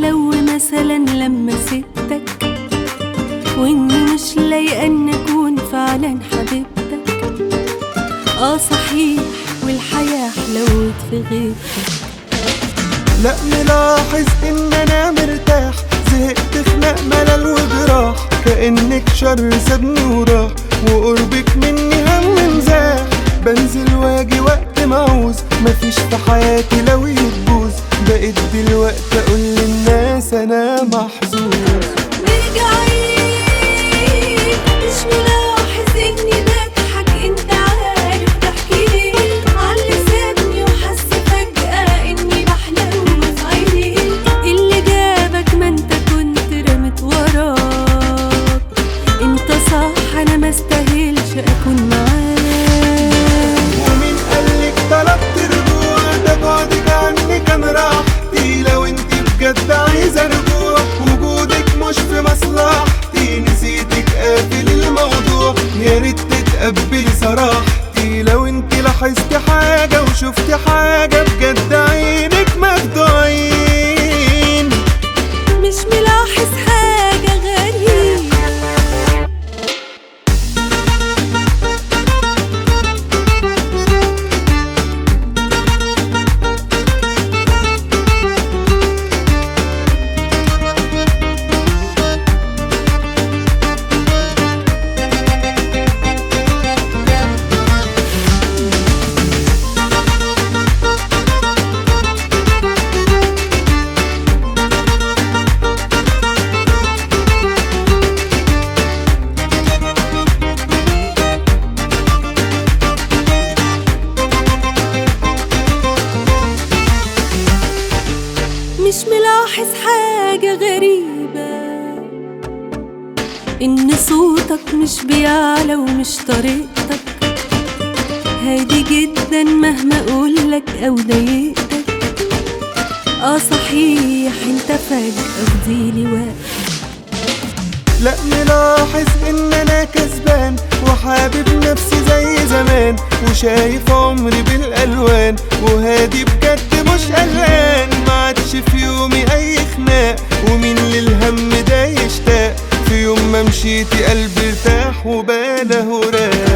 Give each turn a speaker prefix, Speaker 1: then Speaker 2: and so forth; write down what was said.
Speaker 1: بيحلو مثلا لما سبتك واني مش لايقه ان اكون فعلا حبيبتك اه صحيح والحياه حلوت في غيبتك
Speaker 2: لا ملاحظ ان انا مرتاح زهقت خناق ملل وجراح كأنك شر سابني وراح وقربك مني هم مزاح بنزل واجي وقت ما عاوز مفيش في حياتي لو يتبوظ بقيت دلوقتي اقول للناس انا محظوظ
Speaker 1: مرجعين مش ملاحظ اني بضحك انت عارف ضحكي ليه عاللي سابني وحس فجأة اني بحلم في عينيه اللي جابك ما انت كنت رمت وراك انت صح انا ما استاهلش اكون معاك
Speaker 2: ومين قالك طلبت رجوع ده بعدك عني كان راحتي لو انت بجد عايزه رجوع وجودك مش في مصلحتي نسيتك قافل الموضوع يا ريت تتقبلي صراحتي لو انت لاحظتي حاجه وشفتي حاجه بجد عينك مخدوعين
Speaker 1: مش ملاحظ حاجة غريبة مش ملاحظ حاجة غريبة إن صوتك مش بيعلى ومش طريقتك هادي جدا مهما أقولك أو ضايقتك آه صحيح انت فجأة فضيلي وقت
Speaker 2: لا ملاحظ ان انا كسبان وحابب نفسي زي زمان وشايف عمري بالالوان وهادي بجد مش قلقان ما عادش في يومي اي خناق ومين للهم ده يشتاق في يوم ما مشيتي قلبي ارتاح وباله راق